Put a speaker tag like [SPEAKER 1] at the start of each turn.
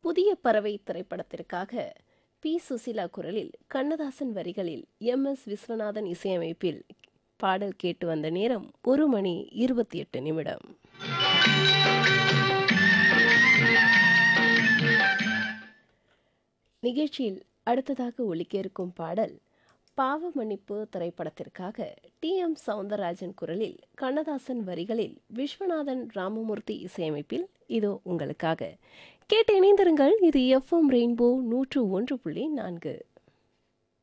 [SPEAKER 1] புதிய பறவை திரைப்படத்திற்காக பி சுசிலா குரலில் கண்ணதாசன் வரிகளில் எம் எஸ் விஸ்வநாதன் இசையமைப்பில் பாடல் கேட்டு வந்த நேரம் ஒரு மணி இருபத்தி எட்டு நிமிடம் நிகழ்ச்சியில் அடுத்ததாக ஒலிக்க இருக்கும் பாடல் பாவ மன்னிப்பு திரைப்படத்திற்காக டி எம் சவுந்தரராஜன் குரலில் கண்ணதாசன் வரிகளில் விஸ்வநாதன் ராமமூர்த்தி இசையமைப்பில் இதோ உங்களுக்காக கேட்டு இணைந்திருங்கள் இது எஃப்எம் ரெயின்போ நூற்று ஒன்று புள்ளி நான்கு